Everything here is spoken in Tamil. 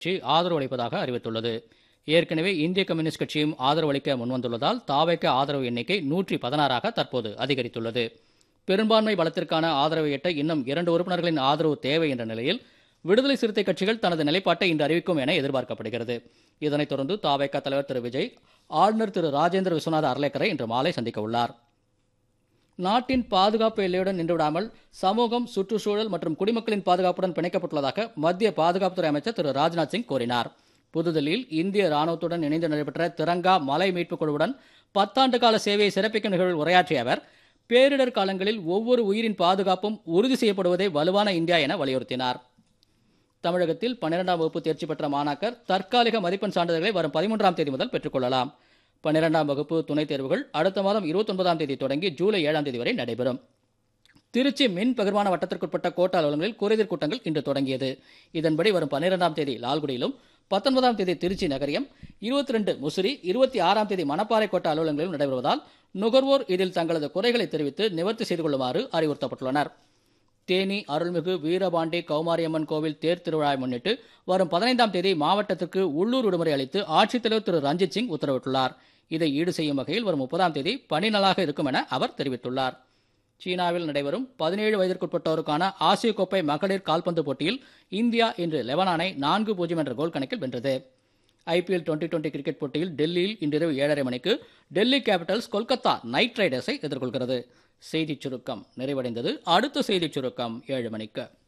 கட்சி ஆதரவு அளிப்பதாக அறிவித்துள்ளது ஏற்கனவே இந்திய கம்யூனிஸ்ட் கட்சியும் ஆதரவு அளிக்க முன்வந்துள்ளதால் தாவேக்க ஆதரவு எண்ணிக்கை நூற்றி பதினாறாக தற்போது அதிகரித்துள்ளது பெரும்பான்மை பலத்திற்கான ஆதரவை எட்ட இன்னும் இரண்டு உறுப்பினர்களின் ஆதரவு தேவை என்ற நிலையில் விடுதலை சிறுத்தை கட்சிகள் தனது நிலைப்பாட்டை இன்று அறிவிக்கும் என எதிர்பார்க்கப்படுகிறது இதனைத் தொடர்ந்து தாவேக்க தலைவர் திரு விஜய் ஆளுநர் திரு ராஜேந்திர விஸ்வநாத அர்லேக்கரை இன்று மாலை சந்திக்க உள்ளார் நாட்டின் பாதுகாப்பு எல்லையுடன் நின்றுவிடாமல் சமூகம் சுற்றுச்சூழல் மற்றும் குடிமக்களின் பாதுகாப்புடன் பிணைக்கப்பட்டுள்ளதாக மத்திய பாதுகாப்புத்துறை அமைச்சர் திரு ராஜ்நாத் சிங் கூறினார் புதுதில்லியில் இந்திய ராணுவத்துடன் இணைந்து நடைபெற்ற திரங்கா மலை மீட்புக் குழுவுடன் பத்தாண்டு கால சேவையை சிறப்பிக்கும் நிகழ்வில் உரையாற்றிய அவர் பேரிடர் காலங்களில் ஒவ்வொரு உயிரின் பாதுகாப்பும் உறுதி செய்யப்படுவதே வலுவான இந்தியா என வலியுறுத்தினார் தமிழகத்தில் பன்னிரெண்டாம் வகுப்பு தேர்ச்சி பெற்ற மாணாக்கர் தற்காலிக மதிப்பெண் சான்றிதழ்களை வரும் பதிமூன்றாம் தேதி முதல் பெற்றுக்கொள்ளலாம் பன்னிரெண்டாம் வகுப்பு துணைத் தேர்வுகள் அடுத்த மாதம் இருபத்தொன்பதாம் தேதி தொடங்கி ஜூலை ஏழாம் தேதி வரை நடைபெறும் திருச்சி மின் பகிர்மான வட்டத்திற்குட்பட்ட கோட்ட அலுவலகங்களில் குறைதீர் கூட்டங்கள் இன்று தொடங்கியது இதன்படி வரும் பன்னிரெண்டாம் தேதி லால்குடியிலும் பத்தொன்பதாம் தேதி திருச்சி நகரியம் இருபத்தி ரெண்டு முசிறி இருபத்தி ஆறாம் தேதி மணப்பாறை கோட்ட அலுவலகங்களிலும் நடைபெறுவதால் நுகர்வோர் இதில் தங்களது குறைகளை தெரிவித்து நிவர்த்தி செய்து கொள்ளுமாறு அறிவுறுத்தப்பட்டுள்ளனர் தேனி அருள்மிகு வீரபாண்டி கௌமாரியம்மன் கோவில் தேர் திருவிழாவை முன்னிட்டு வரும் பதினைந்தாம் தேதி மாவட்டத்திற்கு உள்ளூர் விடுமுறை அளித்து ஆட்சித்தலைவர் திரு ரஞ்சித் சிங் உத்தரவிட்டுள்ளார் இதை ஈடு செய்யும் வகையில் வரும் முப்பதாம் தேதி பணி நாளாக இருக்கும் என அவர் தெரிவித்துள்ளார் சீனாவில் நடைபெறும் பதினேழு வயதிற்குட்பட்டோருக்கான ஆசிய கோப்பை மகளிர் கால்பந்து போட்டியில் இந்தியா இன்று லெபனானை நான்கு பூஜ்ஜியம் என்ற கோல் கணக்கில் வென்றது ஐபிஎல் டுவெண்டி டுவெண்டி கிரிக்கெட் போட்டியில் டெல்லியில் இன்றிரவு ஏழரை மணிக்கு டெல்லி கேபிட்டல்ஸ் கொல்கத்தா நைட் ரைடர்ஸை எதிர்கொள்கிறது செய்திச் சுருக்கம் நிறைவடைந்தது அடுத்த செய்திச் சுருக்கம் ஏழு மணிக்கு